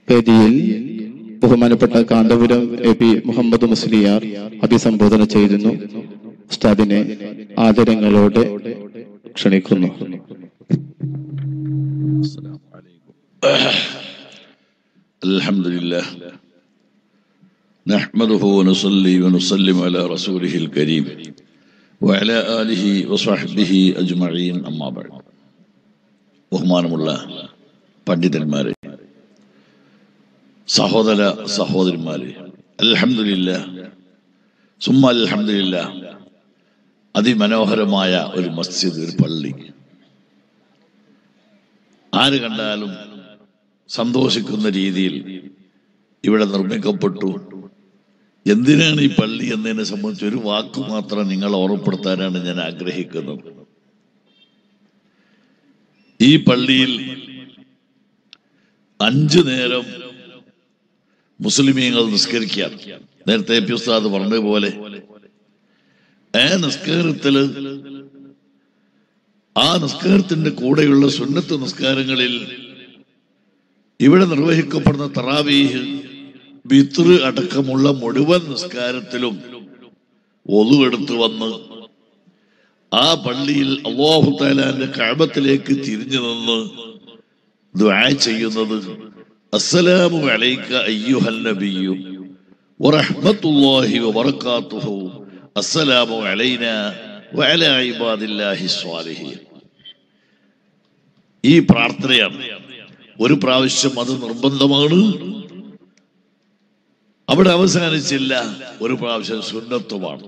വേദിയിൽ ബഹുമാനപ്പെട്ട Kanthapuram A P Muhammad Musliyar അഭിസംബോധന ചെയ്യുന്നു ഉസ്താദിനെ ആദരങ്ങളോടെ ക്ഷണിക്കുന്നു السلام عليكم الحمد لله نحمده ونصلي ونسلم على رسوله الكريم وعلى آله وصحبه أجمعين أما بعد ബഹുമാനമുള്ള പണ്ഡിതന്മാരെ സഹോദര സഹോദരന്മാരെ അൽഹംദുലില്ല സുമ്മ അൽഹംദുലില്ല അതിമനോഹരമായ ഒരു മസ്ജിദ് ഒരു പള്ളി ആര് കണ്ടാലും സന്തോഷിക്കുന്ന രീതിയിൽ ഇവിടെ നിർമ്മിക്കപ്പെട്ടു എന്തിനാണ് ഈ പള്ളി എന്നതിനെ സംബന്ധിച്ച് ഒരു വാക്ക് മാത്രം നിങ്ങൾ ഓർമ്മപ്പെടുത്താനാണ് ഞാൻ ആഗ്രഹിക്കുന്നത് ഈ പള്ളിയിൽ അഞ്ചു നേരം മുസ്ലിമീങ്ങൾ നിസ്കരിക്കാം നേരത്തെ പി ഉസ്താദ് പറഞ്ഞതുപോലെ ആ നിസ്കാരത്തില് ആ നിസ്കാരത്തിന്റെ കൂടെയുള്ള സുന്നത്ത് നിസ്കാരങ്ങളിൽ ഇവിടെ നിർവഹിക്കപ്പെടുന്ന തറാവീഹ് ബിത്ർ അടക്കമുള്ള മുഴുവൻ നിസ്കാരത്തിലും ഒതുവെടുത്ത് വന്ന് ആ പള്ളിയിൽ അള്ളാഹു താലാന്റെ കഴബത്തിലേക്ക് തിരിഞ്ഞു നിന്ന് ദുആ ചെയ്യുന്നത് അസ്സലാമു അലൈക അയ്യുഹൽ നബിയു വറഹ്മത്തുള്ളാഹി വബറകാതുഹു അസ്സലാമു അലൈനാ വഅലാ ഇബാദില്ലാഹി സ്വാലിഹീൻ ഈ പ്രാർത്ഥനയാണ് ഒരു പ്രാവശ്യം അത് നിർബന്ധമാണ് അവിടെ അവസാനിച്ചില്ല ഒരു പ്രാവശ്യം സുന്നത്തുമാണ്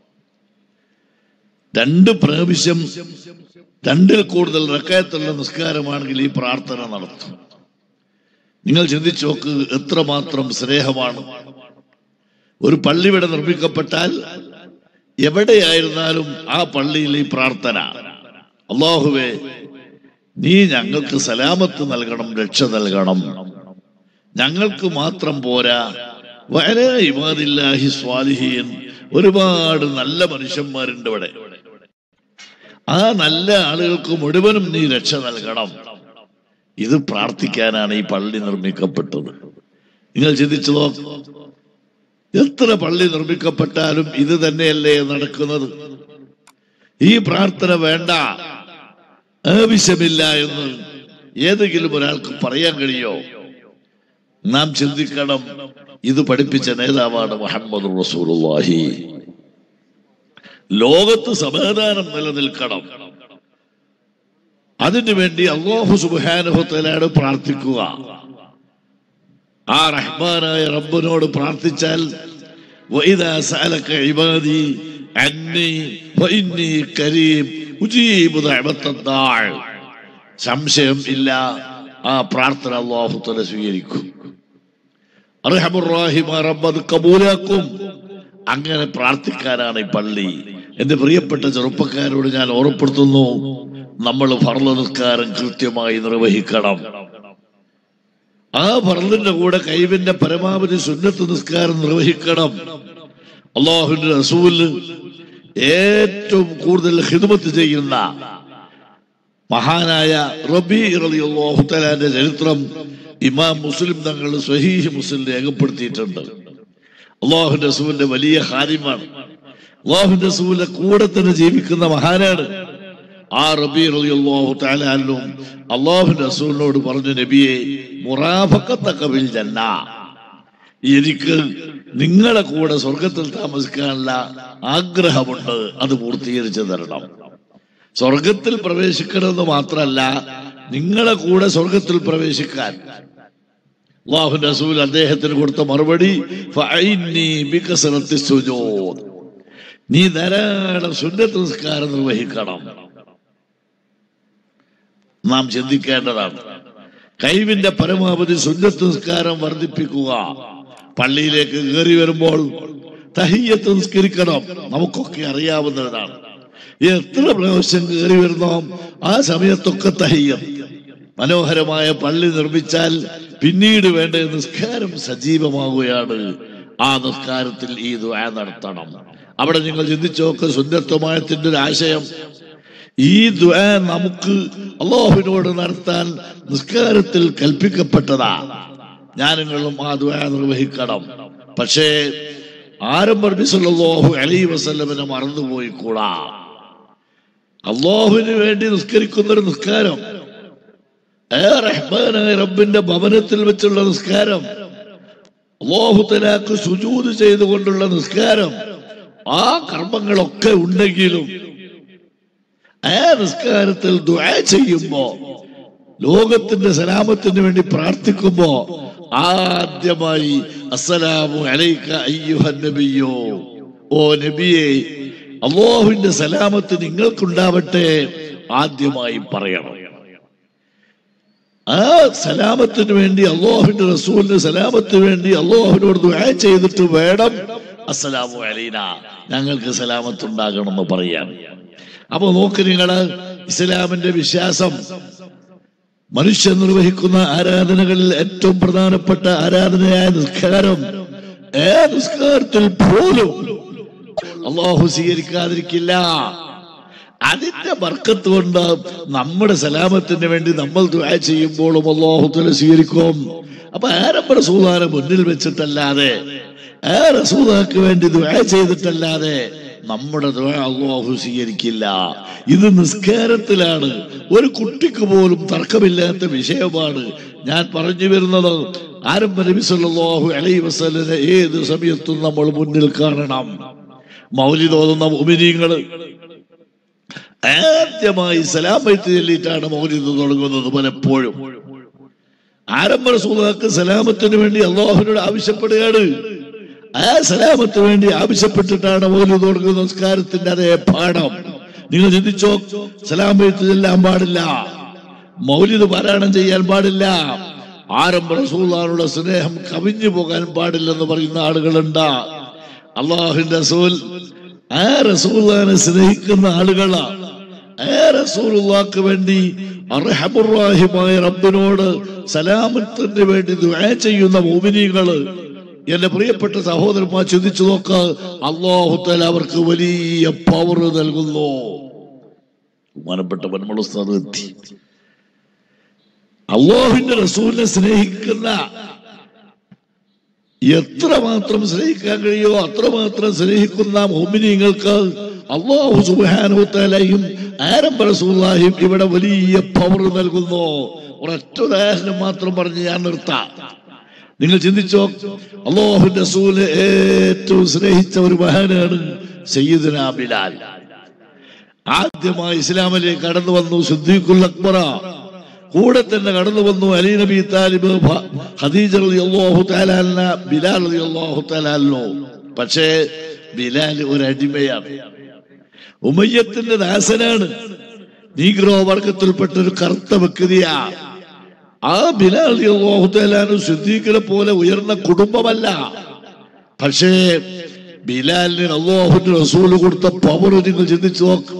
രണ്ട് പ്രാവശ്യം രണ്ടിൽ കൂടുതൽ റക്കായത്തുള്ള നിസ്കാരമാണെങ്കിൽ ഈ പ്രാർത്ഥന നടത്തും നിങ്ങൾ ചിന്തിച്ചു നോക്ക് എത്രമാത്രം സ്നേഹമാണ് ഒരു പള്ളി ഇവിടെ നിർമ്മിക്കപ്പെട്ടാൽ എവിടെയായിരുന്നാലും ആ പള്ളിയിൽ ഈ പ്രാർത്ഥന അള്ളാഹുവേ നീ ഞങ്ങൾക്ക് സലാമത്ത് നൽകണം രക്ഷ നൽകണം ഞങ്ങൾക്ക് മാത്രം പോരാ വളരെ ഇമാദില്ലാഹി സ്വാലിഹീൻ ഒരുപാട് നല്ല മനുഷ്യന്മാരുണ്ട് ഇവിടെ ആ നല്ല ആളുകൾക്ക് മുഴുവനും നീ രക്ഷ നൽകണം ഇത് പ്രാർത്ഥിക്കാനാണ് ഈ പള്ളി നിർമ്മിക്കപ്പെട്ടത് നിങ്ങൾ ചിന്തിച്ചതോ എത്ര പള്ളി നിർമ്മിക്കപ്പെട്ടാലും ഇത് തന്നെയല്ലേ നടക്കുന്നത് ഈ പ്രാർത്ഥന വേണ്ട ആവശ്യമില്ല എന്ന് ഏതെങ്കിലും ഒരാൾക്ക് പറയാൻ കഴിയോ നാം ചിന്തിക്കണം ഇത് പഠിപ്പിച്ച നേതാവാണ് മുഹമ്മദ് റസൂലുള്ളാഹി ലോകത്ത് സമാധാനം നിലനിൽക്കണം അതിനു വേണ്ടി അള്ളാഹു സുബാനുഭവത്തിലാണ് പ്രാർത്ഥിക്കുക ആ റഹ്മാനായ റബ്ബിനോട് പ്രാർത്ഥിച്ചാൽ وإذا سألك عبادي عني فإني كريم أجيب دعوة الداع സംശയം ഇല്ല ആ പ്രാർത്ഥന അള്ളാഹു തല സ്വീകരിക്കും അർഹമുറാഹിമ റബ്ബ് അത് കബൂലാക്കും അങ്ങനെ പ്രാർത്ഥിക്കാനാണ് ഈ പള്ളി എന്റെ പ്രിയപ്പെട്ട ചെറുപ്പക്കാരോട് ഞാൻ ഓർമ്മപ്പെടുത്തുന്നു നമ്മൾ ഫർള നിസ്കാരം കൃത്യമായി നിർവഹിക്കണം ആ ഫർളിന്റെ കൂടെ കൈവിന്റെ പരമാവധി സുന്നത്ത് നിസ്കാരം നിർവഹിക്കണം അള്ളാഹുവിന്റെ റസൂല് ഏറ്റവും കൂടുതൽ ഹിദ്മത്ത് ചെയ്യുന്ന മഹാനായ റബി റളിയല്ലാഹു തആലാന്റെ ചരിത്രം ഇമാം മുസ്ലിം തങ്ങൾ സ്വഹീഹ് മുസ്ലിം രേഖപ്പെടുത്തിയിട്ടുണ്ട് അള്ളാഹുന്റെ റസൂലിന്റെ വലിയ ഹാരിമാണ് അള്ളാഹുന്റെ റസൂലിന്റെ കൂടെ തന്നെ ജീവിക്കുന്ന മഹാനാണ് ആ റബി റളിയല്ലാഹു തആല അന്നും അള്ളാഹുന്റെ റസൂലിനോട് പറഞ്ഞു നബിയെ മുറാഫക്കത്തക്കബിൽ ജന്ന എനിക്ക് നിങ്ങളെ കൂടെ സ്വർഗത്തിൽ താമസിക്കാനുള്ള ആഗ്രഹമുണ്ട് അത് പൂർത്തീകരിച്ചു തരണം സ്വർഗത്തിൽ പ്രവേശിക്കണമെന്ന് മാത്രമല്ല നിങ്ങളെ കൂടെ സ്വർഗത്തിൽ പ്രവേശിക്കാൻ അള്ളാഹുന്റെ റസൂൽ അദ്ദേഹത്തിന് കൊടുത്ത മറുപടി ഫഅഇന്നി ബികസറത്തി സുജൂദ് നീ ധാരാളം സുന്നത്ത് നിസ്കാരം നിർവഹിക്കണം നാം ചിന്തിക്കേണ്ടതാണ് കൈവിന്റെ പരമാവധി സുന്നത്ത് നിസ്കാരം വർദ്ധിപ്പിക്കുക പള്ളിയിലേക്ക് കയറി വരുമ്പോൾ തഹിയത്ത് നിസ്കരിക്കണം നമുക്കൊക്കെ അറിയാവുന്നതാണ് എത്ര പ്രാവശ്യം കയറി വരുന്നോ ആ സമയത്തൊക്കെ തഹിയം മനോഹരമായ പള്ളി നിർമ്മിച്ചാൽ പിന്നീട് വേണ്ട നിസ്കാരം സജീവമാവുകയാണ് ആ നിസ്കാരത്തിൽ ഈ ദുആ നടത്തണം അവിടെ നിങ്ങൾ ചിന്തിച്ചു നോക്ക് സുന്നത്വമായത്തിന്റെ ഒരു ആശയം ഈ ദുആ നമുക്ക് അള്ളാഹുവിനോട് നടത്താൻ നിസ്കാരത്തിൽ കൽപ്പിക്കപ്പെട്ടതാ ഞാൻ നിങ്ങളും ആ ദുആ നിർവഹിക്കണം പക്ഷേ ആരംഭ നബി സല്ലല്ലാഹു അലൈഹി വസല്ലമനെ മറന്നുപോയി കൂടാ അള്ളാഹുവിന് വേണ്ടി നിസ്കരിക്കുന്ന ഒരു നിസ്കാരം ഏ റഹ്മാനായ റബ്ബിന്റെ ഭവനത്തിൽ വെച്ചുള്ള നിസ്കാരം അള്ളാഹു തലാക്ക് സുജൂത് ചെയ്തുകൊണ്ടുള്ള നിസ്കാരം ആ കർമ്മങ്ങളൊക്കെ ഉണ്ടെങ്കിലും ആ നിസ്കാരത്തിൽ ദുആ ചെയ്യുമ്പോ ലോകത്തിന്റെ സലാമത്തിന് വേണ്ടി പ്രാർത്ഥിക്കുമ്പോ ആദ്യമായി അസ്സലാമു അലൈക അയ്യുഹൻ നബിയോ ഓ നബിയെ അള്ളാഹുവിന്റെ സലാമത്ത് നിങ്ങൾക്കുണ്ടാവട്ടെ ആദ്യമായി പറയണം ആ സലാമത്തിന് വേണ്ടി അള്ളാഹുവിന്റെ റസൂലിന്റെ സലാമത്തിന് വേണ്ടി അള്ളാഹുവിനോട് ദുആ ചെയ്തിട്ട് വേണം അസ്സലാമു അലൈന ഞങ്ങൾക്ക് സലാമത്ത് ഉണ്ടാകണമെന്ന് പറയാൻ അപ്പൊ നോക്ക് നിങ്ങള് ഇസ്ലാമിന്റെ വിശ്വാസം മനുഷ്യൻ നിർവഹിക്കുന്ന ആരാധനകളിൽ ഏറ്റവും പ്രധാനപ്പെട്ട ആരാധനയായ നിസ്കാരം ഏ നിസ്കാരത്തിൽ പോലും അള്ളാഹു സ്വീകരിക്കാതിരിക്കില്ല അതിന്റെ ബർക്കത്ത് കൊണ്ട് നമ്മുടെ സലാമത്തിന് വേണ്ടി നമ്മൾ ദുആ ചെയ്യുമ്പോഴും അള്ളാഹു തല സ്വീകരിക്കും അപ്പൊ ആരംഭ റസൂലാനെ മുന്നിൽ വെച്ചിട്ടല്ലാതെ ആ റസൂലാക്ക് വേണ്ടി ദുആ ചെയ്തിട്ടല്ലാതെ നമ്മുടെ ദുആ അള്ളാഹു സ്വീകരിക്കില്ല ഇത് നിസ്കാരത്തിലാണ് ഒരു കുട്ടിക്ക് പോലും തർക്കമില്ലാത്ത വിഷയമാണ് ഞാൻ പറഞ്ഞു വരുന്നത് ആരംഭ നബി സല്ലല്ലാഹു അലൈഹി വസല്ലമയെ ഏത് സമയത്തും നമ്മൾ മുന്നിൽ കാണണം മൗലിദ് ഓതുന്ന മുഅ്മിനീങ്ങള് ആദ്യമായി സലാം വൈത്ത് ചൊല്ലിയിട്ടാണ് മൗലിദ് തുടങ്ങുന്നത് പലപ്പോഴും ആരംഭ റസൂലാക്ക് സലാമത്തിന് വേണ്ടി അള്ളാഹുവിനോട് ആവശ്യപ്പെടുകയാണ് ആ സലാമത്തിന് വേണ്ടി ആവശ്യപ്പെട്ടിട്ടാണ് മൗലിദ് തുടങ്ങുന്ന നമസ്കാരത്തിന്റെ അതേ പാഠം നിങ്ങൾ ചിന്തിച്ചോ സലാം വൈത്ത് ചെല്ലാൻ പാടില്ല മൗലിദ് പാരായണം ചെയ്യാൻ പാടില്ല ആരംഭ റസൂലാനുള്ള സ്നേഹം കവിഞ്ഞു പോകാൻ പാടില്ലെന്ന് പറയുന്ന ആളുകളുണ്ട് അള്ളാഹുവിന്റെ റസൂൽ ആ റസൂലിനെ സ്നേഹിക്കുന്ന ആളുകളാ ആ റസൂലുള്ളാക്ക് വേണ്ടി അർഹമുറാഹിമായ റബ്ബിനോട് സലാമത്തിന് വേണ്ടി ദുആ ചെയ്യുന്ന മോമിനികള് എന്റെ പ്രിയപ്പെട്ട സഹോദരന്മാർ ചിന്തിച്ചു നോക്ക അള്ളാഹുത്തല അവർക്ക് വലിയ പവർ നൽകുന്നു ബഹുമാനപ്പെട്ട വന്മളുസ്ഥാനം എത്തി അള്ളാഹുവിന്റെ റസൂലിനെ സ്നേഹിക്കുന്ന എത്രമാത്രം സ്നേഹിക്കാൻ കഴിയോ അത്രമാത്രം സ്നേഹിക്കുന്ന മോമിനിങ്ങൾക്ക് അള്ളാഹു സുബാനുത്തലയും ആരംഭ റസൂല്ലായും ഇവിടെ വലിയ പവർ നൽകുന്നു ഒരൊറ്റ ഉദാഹരണം മാത്രം പറഞ്ഞ് ഞാൻ നിർത്താം നിങ്ങൾ ചിന്തിച്ചോ അള്ളാഹുവിന്റെ റസൂല് ഏറ്റവും സ്നേഹിച്ച ഒരു മഹാനാണ് സയ്യിദുന ബിലാൽ ആദ്യമായി ഇസ്ലാമിലേക്ക് കടന്നു വന്നു സിദ്ദീഖുൽ അക്ബറ കൂടെ തന്നെ കടന്നു വന്നു അലി നബി താലിബ് ഭ- ഖദീജ റളിയല്ലാഹു തആല അൻഹ, ബിലാൽ റളിയല്ലാഹു തആല അൻഹു. പക്ഷേ ബിലാൽ ഒരു അടിമയാണ് ഉമയ്യത്തിന്റെ ദാസനാണ് നീഗ്രോ വർഗത്തിൽപ്പെട്ട ഒരു കറുത്ത വ്യക്തിയാ ആ ബിലാൽ റളിയല്ലാഹു തആല അൻഹു സിദ്ദീഖിനെ പോലെ ഉയർന്ന കുടുംബമല്ല പക്ഷേ ബിലാലിന് അള്ളാഹുന്റെ റസൂല് കൊടുത്ത പവർ നിങ്ങൾ ചിന്തിച്ചു നോക്ക്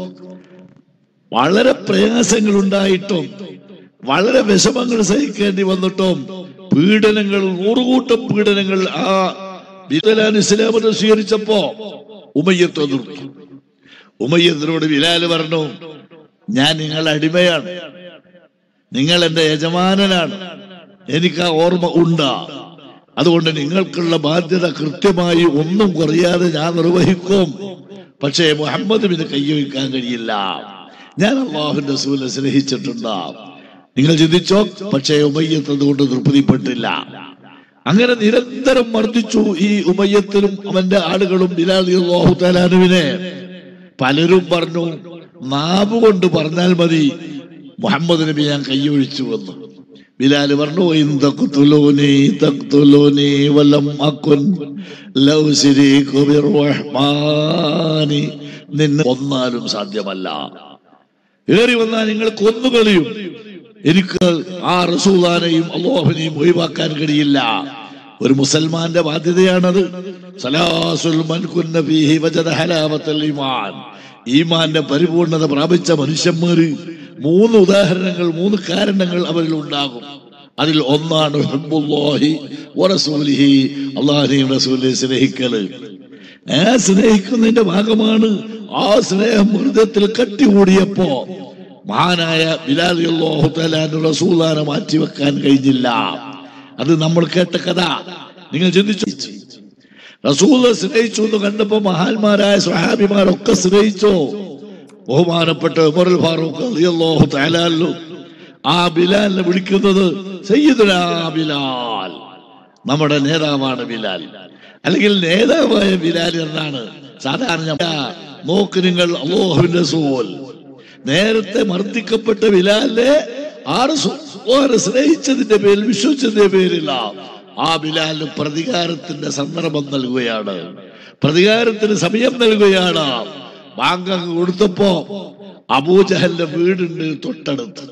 വളരെ പ്രയാസങ്ങൾ ഉണ്ടായിട്ടും വളരെ വിഷമങ്ങൾ സഹിക്കേണ്ടി വന്നിട്ടും പീഡനങ്ങൾ നൂറുകൂട്ടം പീഡനങ്ങൾ ആ ബിലാൽ ഇസ്ലാമിനെ സ്വീകരിച്ചപ്പോ ഉമയ്യത്ത് എതിർത്തു ഉമയ്യത്തിനോട് ബിലാല് പറഞ്ഞു ഞാൻ നിങ്ങളുടെ അടിമയാണ് നിങ്ങൾ എന്റെ യജമാനനാണ് എനിക്ക് ആ ഓർമ്മ ഉണ്ടാ അതുകൊണ്ട് നിങ്ങൾക്കുള്ള ബാധ്യത കൃത്യമായി ഒന്നും കുറയാതെ ഞാൻ നിർവഹിക്കും പക്ഷേ മുഹമ്മദ് പിന്നെ കൈവയ്ക്കാൻ കഴിയില്ല ഞാൻ അള്ളാഹുന്റെ റസൂലിനെ സ്നേഹിച്ചിട്ടുണ്ട് നിങ്ങൾ ചിന്തിച്ചോ പക്ഷേ ഉമയ്യത്ത് അതുകൊണ്ട് തൃപ്തിപ്പെട്ടില്ല അങ്ങനെ നിരന്തരം മർദ്ദിച്ചു ഈ ഉമയ്യത്തിലും അവന്റെ ആളുകളും ബിലാൽ അള്ളാഹു തലാനുവിനെ പലരും പറഞ്ഞു നാവ് കൊണ്ട് പറഞ്ഞാൽ മതി മുഹമ്മദ് നബി ഞാൻ കൈയൊഴിച്ചു വന്നു ബിലാല് പറഞ്ഞു "ഇൻ തഖ്തുലൂനി തഖ്തുലൂനി വലം അകുൻ ലൗ ശരീകു ബിർറഹ്മാനി നിന്നെ കൊന്നാലും സാധ്യമല്ല ഏറി വന്നാൽ നിങ്ങൾ കൊന്നുകളയും എനിക്ക് ആ റസൂലാനെയും അള്ളാഹുവിനെയും ഒഴിവാക്കാൻ കഴിയില്ല ഒരു മുസൽമാന്റെ ബാധ്യതയാണത് സലാസുൽ മൻ കുന്ന ഫീഹി വജദ ഹലാവത്തൽ ഈമാൻ ഈമാന്റെ പരിപൂർണത പ്രാപിച്ച മനുഷ്യന്മാര് മൂന്ന് ഉദാഹരണങ്ങൾ മൂന്ന് കാരണങ്ങൾ അവരിൽ ഉണ്ടാകും അതിൽ ഒന്നാണ് ഹബ്ബുല്ലാഹി വറസൂലിഹി അള്ളാഹിനെയും റസൂലിനെ സ്നേഹിക്കല് ആ സ്നേഹിക്കുന്നതിന്റെ ഭാഗമാണ് ആ സ്നേഹം ഹൃദയത്തിൽ കട്ടികൂടിയപ്പോ മഹാനായ ബിലാൽ അല്ലാഹു തആലാന്റെ റസൂലാനെ മാറ്റിവെക്കാൻ കഴിഞ്ഞില്ല അത് നമ്മൾ കേട്ട കഥ നിങ്ങൾ ചിന്തിച്ചു റസൂൽ സ്നേഹിച്ചു എന്ന് കണ്ടപ്പോ മഹാന്മാരായ സ്വഹാബിമാരൊക്കെ സ്നേഹിച്ചോ ബഹുമാനപ്പെട്ട ഉമറുൽ ഫാറൂഖ് റളിയല്ലാഹു തആല അൻഹു ആ ബിലാലിനെ വിളിക്കുന്നത് സയ്യിദുനാ ബിലാൽ നമ്മുടെ നേതാവാണ് ബിലാൽ അല്ലെങ്കിൽ നേതാവായ ബിലാൽ എന്നാണ് സാധാരണ നോക്ക് നിങ്ങൾ അള്ളാഹുവിന്റെ സൂൽ നേരത്തെ മർദ്ദിക്കപ്പെട്ട ബിലാലിനെ ആറ് ആറ് സ്നേഹിച്ചതിന്റെ പേരിൽ വിശ്വസിച്ചതിന്റെ പേരില്ല ആ ബിലാലിന് പ്രതികാരത്തിന്റെ സന്ദർഭം നൽകുകയാണ് പ്രതികാരത്തിന് സമയം നൽകുകയാണ് ബാങ്ക് അങ്ങ് കൊടുത്തപ്പോ അബൂജഹലിന്റെ വീടുണ്ട് തൊട്ടടുത്ത്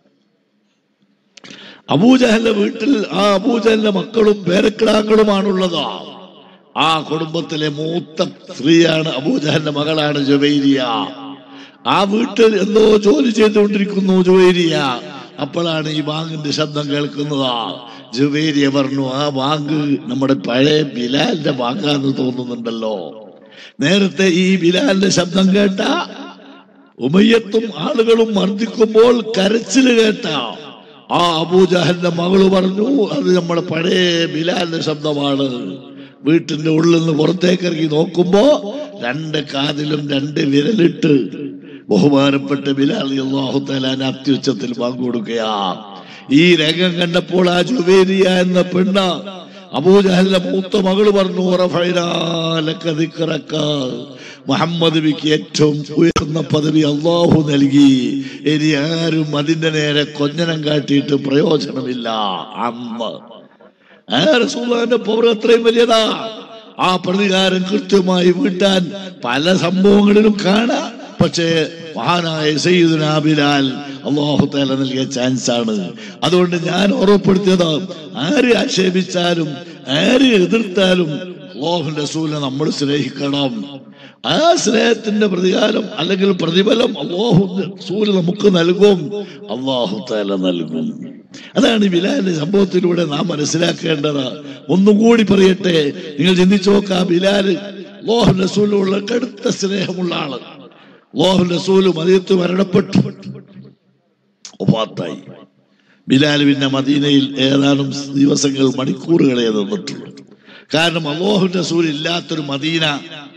അബൂജഹലിന്റെ വീട്ടിൽ ആ അബൂജഹലിന്റെ മക്കളും പേരക്കിടാക്കളുമാണുള്ളത് ആ കുടുംബത്തിലെ മൂത്ത സ്ത്രീയാണ് അബൂജഹലിന്റെ മകളാണ് ജുവൈരിയ ആ വീട്ടിൽ എന്തോ ജോലി ചെയ്തുകൊണ്ടിരിക്കുന്നു ജുവൈരിയ അപ്പോഴാണ് ഈ ബാങ്കിന്റെ ശബ്ദം കേൾക്കുന്നത് ജുവൈരിയ പറഞ്ഞു ആ ബാങ്ക് നമ്മുടെ പഴയ ബിലാലിന്റെ ബാങ്കാന്ന് തോന്നുന്നുണ്ടല്ലോ നേരത്തെ ഈ ബിലാലിന്റെ ശബ്ദം കേട്ട ഉമയ്യത്തും ആളുകളും മർദ്ദിക്കുമ്പോൾ കരച്ചിൽ കേട്ട ആ അബൂജഹലിന്റെ മകള് പറഞ്ഞു അത് നമ്മുടെ പഴയ ബിലാലിന്റെ ശബ്ദമാണ് വീട്ടിന്റെ ഉള്ളിൽ നിന്ന് പുറത്തേക്ക് ഇറങ്ങി നോക്കുമ്പോ രണ്ട് കാതിലും രണ്ട് വിരലിട്ട് ബഹുമാനപ്പെട്ട ബിലാൽ അള്ളാഹു തലാൻ അത്യുച്ചത്തിൽ പങ്കുകൊടുക്കുകയാ ഈ രംഗം കണ്ടപ്പോൾ ആ ജുവേരിയ എന്ന പെണ്ണ അബൂജഹലിന്റെ മൂത്ത മകള് പറഞ്ഞു "റഫഅനാലക ദിക്റക." മുഹമ്മദ് ബിക്ക് ഏറ്റവും ഉയർന്ന പദവി അള്ളാഹു നൽകി ഇനി ആരും അതിന്റെ നേരെ കൊഞ്ഞനം കാട്ടിയിട്ട് പ്രയോജനമില്ല അന്ന് ആ റസൂലുള്ളാഹിന്റെ പവർ അത്രയും വലിയതാ ആ പ്രതികാരം കൃത്യമായി വീട്ടാൻ പല സംഭവങ്ങളിലും കാണാം പക്ഷേ മഹാനായ സയ്യിദുന ബിലാൽ അള്ളാഹു തആല നൽകിയ ചാൻസ് ആണ് അതുകൊണ്ട് ഞാൻ ഓർമ്മപ്പെടുത്തിയത് ആര് ആക്ഷേപിച്ചാലും ആര് എതിർത്താലും അള്ളാഹുന്റെ റസൂലിനെ നമ്മൾ സ്നേഹിക്കണം ആ സ്നേഹത്തിന്റെ പ്രതികാരം അല്ലെങ്കിൽ പ്രതിഫലം അള്ളാഹു റസൂല് നമുക്ക് നൽകും അള്ളാഹു തആല നൽകും അതാണ് ഈ ബിലാലിന്റെ സംഭവത്തിലൂടെ നാം മനസ്സിലാക്കേണ്ടത് ഒന്നും കൂടി പറയട്ടെ നിങ്ങൾ ചിന്തിച്ചു നോക്കുക ബിലാൽ ലോഹു റസൂലുള്ള കടുത്ത സ്നേഹമുള്ള ആള് ലോഹു റസൂല് മദീനത്ത് മരണപ്പെട്ടു ഒഫാത്തായി ബിലാൽ പിന്നെ മദീനയിൽ ഏതാനും ദിവസങ്ങൾ മണിക്കൂറുകളെ നിന്നിട്ടുള്ളൂ കാരണം അള്ളാഹു റസൂൽ ഇല്ലാത്തൊരു മദീന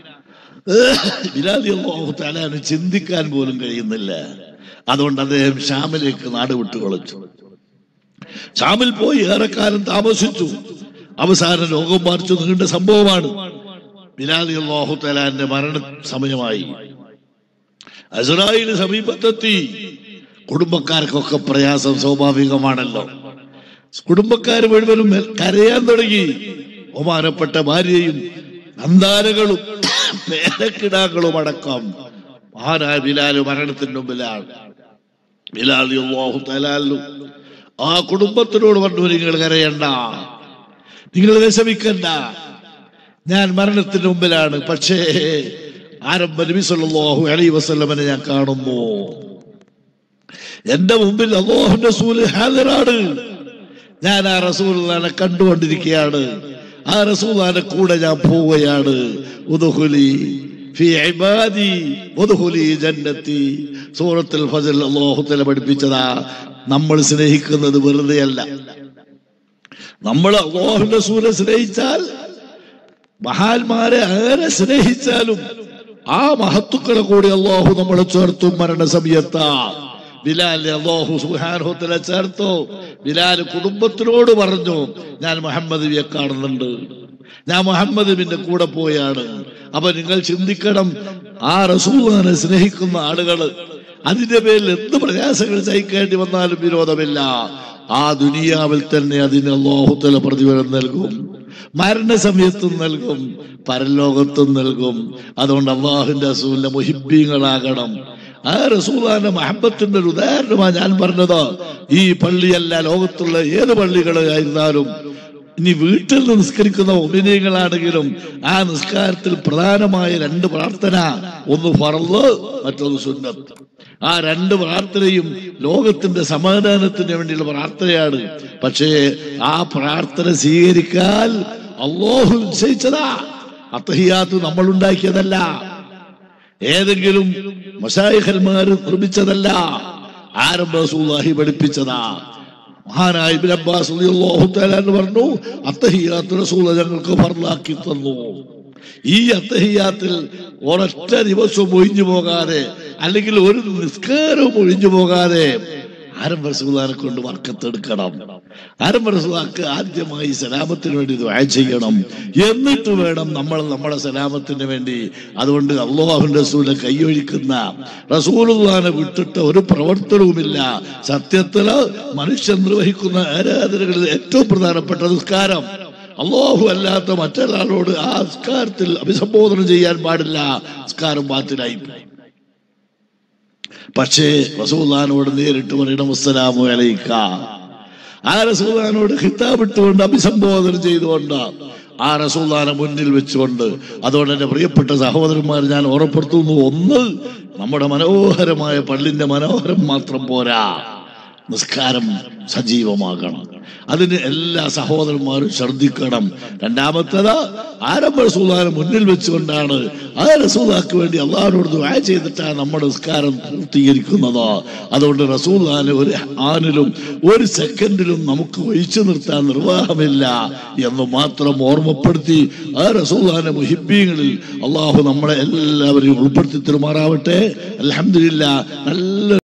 ബിലാൽ അള്ളാഹു തലാന് ചിന്തിക്കാൻ പോലും കഴിയുന്നില്ല അതുകൊണ്ട് അദ്ദേഹം ഷാമിലേക്ക് നാട് വിട്ടു കളിച്ചു ഷാമിൽ പോയി ഏറെക്കാലം താമസിച്ചു അവസാന ലോകം മാറിച്ചു നീണ്ട സംഭവമാണ് ബിലാലി അള്ളാഹു തലാന്റെ മരണ സമയമായി അസറായിന് സമീപത്തെത്തി കുടുംബക്കാർക്കൊക്കെ പ്രയാസം സ്വാഭാവികമാണല്ലോ കുടുംബക്കാർ മുഴുവനും മെ- കരയാൻ തുടങ്ങി ഒമാനപ്പെട്ട ഭാര്യയും നന്ദാനകളും പേരക്കിടാക്കളും അടക്കം മഹാനായ ബിലാല് മരണത്തിന് മുമ്പിലാണ് ബിലാൽ അല്ലാഹു തആലാലു ആ കുടുംബത്തിനോട് പറഞ്ഞു നിങ്ങൾ കരയണ്ട നിങ്ങൾ വിഷമിക്കണ്ട ഞാൻ മരണത്തിന് മുമ്പിലാണ് പക്ഷേ ആരംഭ നബി സല്ലല്ലാഹു അലൈഹി വസല്ലമനെ ഞാൻ കാണുന്നു എന്റെ മുമ്പിൽ അള്ളാഹുന്റെ റസൂല് ഹാജരാണ് ഞാൻ ആ റസൂലിനെ കണ്ടുകൊണ്ടിരിക്കുകയാണ് ആ റസൂലിന്റെ കൂടെ ഞാൻ പോവുകയാണ് ഉദുഹുലി ഫി ഇബാദി ഉദുഹുലി ജന്നത്തി സൂറത്തുൽ ഫജൽ അല്ലാഹു തആല പഠിപ്പിച്ചതാ നമ്മൾ സ്നേഹിക്കുന്നത് വെറുതെയല്ല നമ്മൾ അള്ളാഹുന്റെ റസൂലിനെ സ്നേഹിച്ചാൽ മഹാന്മാരെ ആരെ സ്നേഹിച്ചാലും ആ മഹത്തുക്കളെ കൂടി അള്ളാഹു നമ്മളെ ചേർത്തും മരണ സമയത്താ ബിലാലിനെ അള്ളാഹു സുഹാനുഹത്തിനെ ചേർത്തു ബിലാൽ കുടുംബത്തിനോട് പറഞ്ഞു ഞാൻ മുഹമ്മദ് നബിയെ കാണുന്നുണ്ട് ഞാൻ മുഹമ്മദ് നബിന്റെ കൂടെ പോയാണ് അപ്പൊ നിങ്ങൾ ചിന്തിക്കണം ആ റസൂലിനെ സ്നേഹിക്കുന്ന ആളുകള് അതിന്റെ പേരിൽ എന്ത് പ്രയാസങ്ങൾ സഹിക്കേണ്ടി വന്നാലും വിരോധമില്ല ആ ദുനിയാവിൽ തന്നെ അതിന് അള്ളാഹുത്തല പ്രതിഫലം നൽകും മരണസമയത്തും നൽകും പരലോകത്തും നൽകും അതുകൊണ്ട് അള്ളാഹുന്റെ റസൂലിന്റെ മുഹിബീങ്ങളാകണം ആ റസൂലാന്റെ മഹബത്തിന്റെ ഒരു ഉദാഹരണമാണ് ഞാൻ പറഞ്ഞത് ഈ പള്ളിയല്ല ലോകത്തുള്ള ഏത് പള്ളികളായിരുന്നാലും ഇനി വീട്ടിൽ നിന്ന് നിസ്കരിക്കുന്ന ഒമിനിയങ്ങളാണെങ്കിലും ആ നിസ്കാരത്തിൽ പ്രധാനമായ രണ്ട് പ്രാർത്ഥന ഒന്ന് ഫറല് മറ്റൊന്ന് സുന്നത്ത് ആ രണ്ട് പ്രാർത്ഥനയും ലോകത്തിന്റെ സമാധാനത്തിന് വേണ്ടിയുള്ള പ്രാർത്ഥനയാണ് പക്ഷേ ആ പ്രാർത്ഥന സ്വീകരിക്കാൻ അള്ളാഹു നിശ്ചയിച്ചതാ അത്തഹിയാത്ത് നമ്മൾ ഉണ്ടാക്കിയതല്ല ഏതെങ്കിലും മഷായിഖന്മാർ നിർമ്മിച്ചതല്ല ആരംഭ റസൂലുള്ളാഹി പഠിപ്പിച്ചതാ മഹാനായ ഇബ്നു അബ്ബാസ് റളിയല്ലാഹു തആല എന്ന് പറഞ്ഞു അത്തഹിയാത്ത് റസൂൽ ഞങ്ങൾക്ക് ഫർലാക്കി തന്നു ഈ അത്തഹിയാത്തിൽ ഒരൊറ്റ ദിവസവും ഒഴിഞ്ഞു പോകാതെ അല്ലെങ്കിൽ ഒരു നിസ്കാരവും ഒഴിഞ്ഞു പോകാതെ ആരംഭ റസൂലാനെ കൊണ്ട് വർക്കത്തെടുക്കണം ആരംഭ റസൂലാക്ക് ആദ്യമായി സലാമത്തിന് വേണ്ടി ദുആ ചെയ്യണം എന്നിട്ട് വേണം നമ്മൾ നമ്മുടെ സലാമത്തിന് വേണ്ടി അതുകൊണ്ട് അള്ളാഹുവിന്റെ റസൂലെ കൈയൊഴിക്കുന്ന റസൂലുള്ളാനെ വിട്ടിട്ട് ഒരു പ്രവർത്തനവുമില്ല സത്യത്തില് മനുഷ്യൻ നിർവഹിക്കുന്ന ആരാധനകളിൽ ഏറ്റവും പ്രധാനപ്പെട്ട നിസ്കാരം അള്ളാഹു അല്ലാത്ത മറ്റൊരാളോട് ആ നിസ്കാരത്തിൽ അഭിസംബോധന ചെയ്യാൻ പാടില്ല നിസ്കാരം ബാത്തിലായി പോയി പക്ഷേ റസൂല്ലാനോട് നേരിട്ട് പറയണം അസ്സലാമു അലൈക്ക ആ റസൂല്ലാനോട് ഹിതാബിട്ടുകൊണ്ട് അഭിസംബോധന ചെയ്തുകൊണ്ട് ആ റസൂല്ലാനെ മുന്നിൽ വെച്ചുകൊണ്ട് അതുകൊണ്ട് എന്റെ പ്രിയപ്പെട്ട സഹോദരന്മാർ ഞാൻ ഓർപ്പെടുത്തുന്നു ഒന്ന് നമ്മുടെ മനോഹരമായ പള്ളിന്റെ മനോഹരം മാത്രം പോരാ നിസ്കാരം സജീവമാകണം അതിന് എല്ലാ സഹോദരന്മാരും ശ്രദ്ധിക്കണം രണ്ടാമത്തേത് ആരംഭ റസൂലാനെ മുന്നിൽ വെച്ചുകൊണ്ടാണ് ആ റസൂലാക്ക് വേണ്ടി അള്ളാഹിനോട് ദുആ ചെയ്തിട്ടാണ് നമ്മുടെ നിസ്കാരം പൂർത്തീകരിക്കുന്നത് അതുകൊണ്ട് റസൂലാനെ ഒരു ആനിലും ഒരു സെക്കൻഡിലും നമുക്ക് ഒഴിച്ചു നിർത്താൻ നിർവാഹമില്ല എന്ന് മാത്രം ഓർമ്മപ്പെടുത്തി ആ റസൂലാനെ മുഹിബീങ്ങളിൽ അള്ളാഹു നമ്മളെ എല്ലാവരെയും ഉൾപ്പെടുത്തി തെരുമാറാവട്ടെ അലഹമില്ല നല്ല